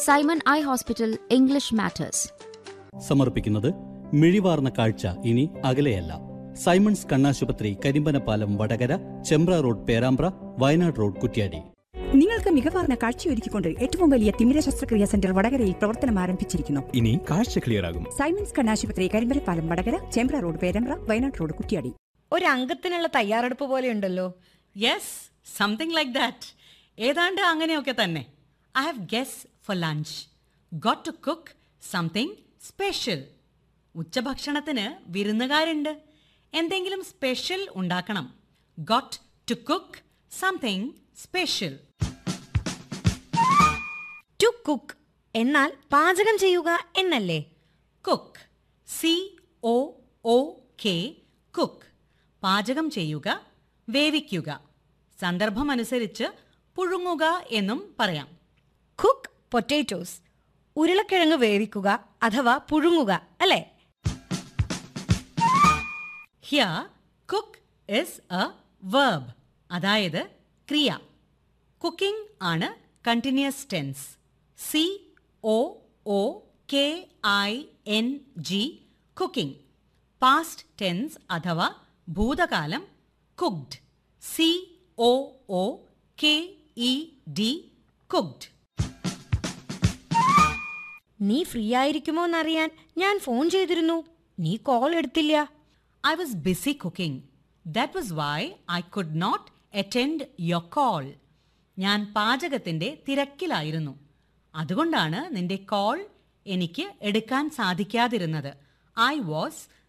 Simon eye hospital English matters സമർപ്പിക്കുന്നത് മിഴിവാർന്ന കാഴ്ച ഇനി അകലെയല്ല സൈമൺസ് കണ്ണാശുപത്രി കരിമ്പനപ്പാലം വടകര ചെമ്പ്ര റോഡ് പേരാമ്പ്ര വയനാട് റോഡ് കുറ്റ്യാടി നിങ്ങൾക്ക് മികവാർന്ന കാഴ്ചയൊരുക്കിക്കൊണ്ട് ഏറ്റവും വലിയ തിമിര ശസ്ത്രക്രിയാ സെന്റർ വടകരയിൽ പ്രവർത്തനം ആരംഭിച്ചിരിക്കുന്നു ഇനി കാഴ്ച ക്ലിയർ ആകും സൈമൻസ് കണ്ണാശുപത്രി കരിമ്പലപ്പാലം വടകര ചേമ്പ്ര റോഡ് പേരമ്പ്ര വയനാട് റോഡ് കുറ്റിയാടി ഒരു അംഗത്തിനുള്ള തയ്യാറെടുപ്പ് പോലെ ഉണ്ടല്ലോ യെസ് സംതിങ് ലൈക്ക് ദാറ്റ് ഏതാണ്ട് അങ്ങനെയൊക്കെ തന്നെ I have guess for lunch got to cook something special ഉച്ചഭക്ഷണത്തിന് വിരുന്നുകാരുണ്ട് എന്തെങ്കിലും സ്പെഷ്യൽ ഉണ്ടാക്കണം got to cook something special to cook എന്നാൽ പാചകം ചെയ്യുക എന്നല്ലേ cook C O O K cook പാചകം ചെയ്യുക വേവിക്കുക സന്ദർഭമനുസരിച്ച് പുഴുങ്ങുക എന്നും പറയാം കുക്ക് പൊറ്റേറ്റോസ് ഉരുളക്കിഴങ്ങ് വേവിക്കുക അഥവാ പുഴുങ്ങുക അല്ലേ here cook is a verb അതായത് ക്രിയ കുക്കിംഗ് ആണ് continuous tense C O O K I N G cooking past tense അഥവാ ഭൂതകാലം cooked C O O K E D cooked നീ ഫ്രീ ആയിരിക്കുമോ എന്നറിയാൻ ഞാൻ ഫോൺ ചെയ്തിരുന്നു നീ കോൾ എടുത്തില്ല I was busy cooking. That was why I could not attend your call. ഞാൻ പാചകത്തിന്റെ തിരക്കിലായിരുന്നു അതുകൊണ്ടാണ് നിന്റെ കോൾ എനിക്ക് എടുക്കാൻ സാധിക്കാതിരുന്നത് ഐ വാസ്